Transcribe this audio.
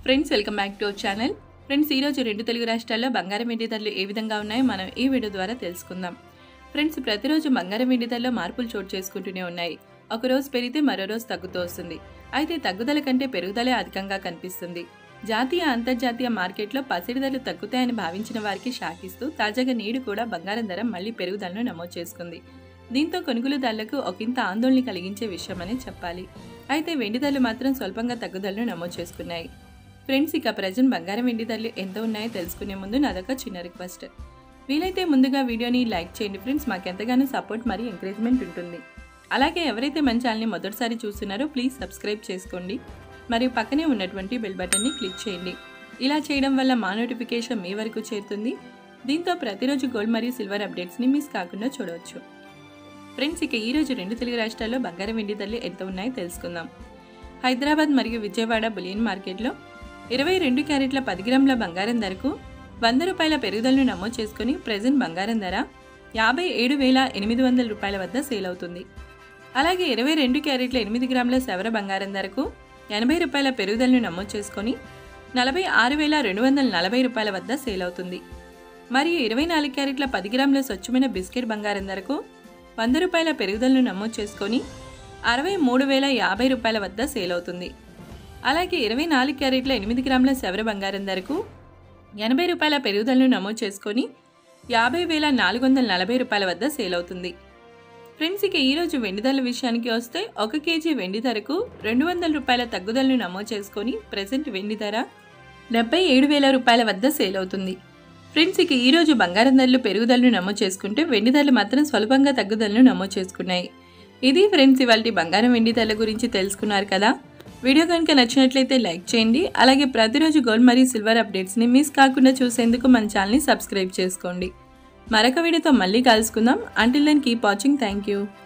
friends welcome back to our channel friends ఈరోజు రెండు తెలుగు రాష్ట్రాల్లో బంగారం వెండి ధరలు ఏ విధంగా ఉన్నాయో మనం ఈ వీడియో ద్వారా తెలుసుకుందాం ఫ్రెండ్స్ ప్రతిరోజు బంగారం వెండి ధరలో మార్పులు చోటు చేసుకుంటూనే ఉన్నాయి ఒక రోజు పెరిగితే మరో రోజు తగ్గుతూ వస్తుంది అయితే తగ్గుదల కంటే పెరుగుదలే అధికంగా కనిపిస్తుంది జాతీయ అంతర్జాతీయ మార్కెట్లో పసిడి ధరలు తగ్గుతాయని భావించిన వారికి షాక్ ఇస్తూ తాజాగా నేడు కూడా బంగారం ధర మళ్లీ పెరుగుదలను నమోదు చేసుకుంది దీంతో కొనుగోలుదారులకు ఒకంత ఆందోళన కలిగించే విషయమని చెప్పాలి అయితే వెండి ధరలు మాత్రం స్వల్పంగా తగ్గుదలను నమోదు చేసుకున్నాయి ఫ్రెండ్స్ ఇక ప్రజెంట్ బంగారం వెండి ధరలు ఎంత ఉన్నాయో తెలుసుకునే ముందు నాదొక చిన్న రిక్వెస్ట్ వీలైతే ముందుగా వీడియోని లైక్ చేయండి ఫ్రెండ్స్ మాకు ఎంతగానో సపోర్ట్ మరియు ఎంకరేజ్మెంట్ ఉంటుంది అలాగే ఎవరైతే మన ఛానల్ని మొదటిసారి చూస్తున్నారో ప్లీజ్ సబ్స్క్రైబ్ చేసుకోండి మరియు పక్కనే ఉన్నటువంటి బెల్ బటన్ని క్లిక్ చేయండి ఇలా చేయడం వల్ల మా నోటిఫికేషన్ మీ వరకు చేరుతుంది దీంతో ప్రతిరోజు గోల్డ్ మరియు సిల్వర్ అప్డేట్స్ని మిస్ కాకుండా చూడవచ్చు ఫ్రెండ్స్ ఇక ఈరోజు రెండు తెలుగు రాష్ట్రాల్లో బంగారం వెండి ధరలు ఎంత ఉన్నాయో తెలుసుకుందాం హైదరాబాద్ మరియు విజయవాడ బులియన్ మార్కెట్లో ఇరవై రెండు క్యారెట్ల పది గ్రాముల బంగారం ధరకు వంద రూపాయల పెరుగుదలను నమోదు చేసుకుని ప్రజెంట్ బంగారం ధర యాభై ఏడు వేల ఎనిమిది వందల రూపాయల వద్ద సేల్ అవుతుంది అలాగే ఇరవై రెండు క్యారెట్ల ఎనిమిది గ్రాముల సవర బంగారం ధరకు ఎనభై రూపాయల పెరుగుదలను నమోదు చేసుకొని నలభై ఆరు వేల రెండు వందల నలభై రూపాయల వద్ద సేల్ అవుతుంది మరియు ఇరవై నాలుగు క్యారెట్ల పది గ్రాముల స్వచ్ఛమైన బిస్కెట్ బంగారం ధరకు వంద రూపాయల పెరుగుదలను నమోదు చేసుకొని అరవై మూడు వేల యాభై రూపాయల వద్ద సేల్ అవుతుంది అలాగే ఇరవై నాలుగు క్యారెట్ల ఎనిమిది గ్రాముల సెవర బంగారం ధరకు ఎనభై రూపాయల పెరుగుదలను నమోదు చేసుకొని యాభై వేల నాలుగు వందల నలభై రూపాయల వద్ద సేల్ అవుతుంది ఫ్రెండ్స్ ఇక ఈరోజు వెండి ధరల విషయానికి వస్తే ఒక కేజీ వెండి ధరకు రెండు వందల రూపాయల తగ్గుదలను నమోదు చేసుకొని ప్రజెంట్ వెండి ధర డెబ్బై ఏడు వేల రూపాయల వద్ద సేల్ అవుతుంది ఫ్రెండ్స్ ఇక ఈరోజు బంగారం ధరలు పెరుగుదలను నమోదు చేసుకుంటే వెండి ధరలు మాత్రం స్వల్పంగా తగ్గుదలను నమోదు చేసుకున్నాయి ఇది ఫ్రెండ్స్ ఇవాళ బంగారం వెండి ధరల గురించి తెలుసుకున్నారు కదా వీడియో కనుక నచ్చినట్లయితే లైక్ చేయండి అలాగే ప్రతిరోజు గోల్డ్ మరియు సిల్వర్ అప్డేట్స్ని మిస్ కాకుండా చూసేందుకు మన ఛానల్ని సబ్స్క్రైబ్ చేసుకోండి మరొక వీడియోతో మళ్ళీ కలుసుకుందాం until then keep watching thank you